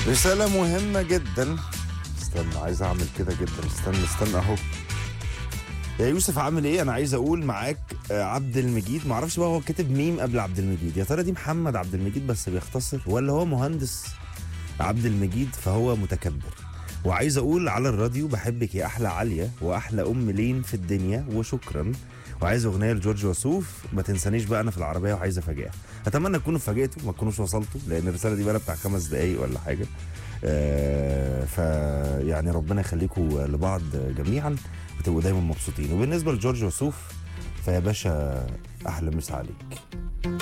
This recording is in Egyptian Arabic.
رسالة مهمة جدا استنى عايز اعمل كده جدا استنى استنى اهو يا يوسف عامل ايه انا عايز اقول معاك آه، عبد المجيد معرفش بقى هو كاتب ميم قبل عبد المجيد يا ترى دي محمد عبد المجيد بس بيختصر ولا هو مهندس عبد المجيد فهو متكبر وعايز اقول على الراديو بحبك يا احلى عليا واحلى ام لين في الدنيا وشكرا وعايز اغنيه لجورج وسوف ما تنسانيش بقى انا في العربيه وعايز افاجئها اتمنى تكونوا اتفاجئتوا ما تكونوش وصلتوا لان الرساله دي بقى بتاع خمس دقايق ولا حاجه آه ف يعني ربنا يخليكم لبعض جميعا وتبقوا دايما مبسوطين وبالنسبه لجورج وسوف فيا باشا احلى مسا عليك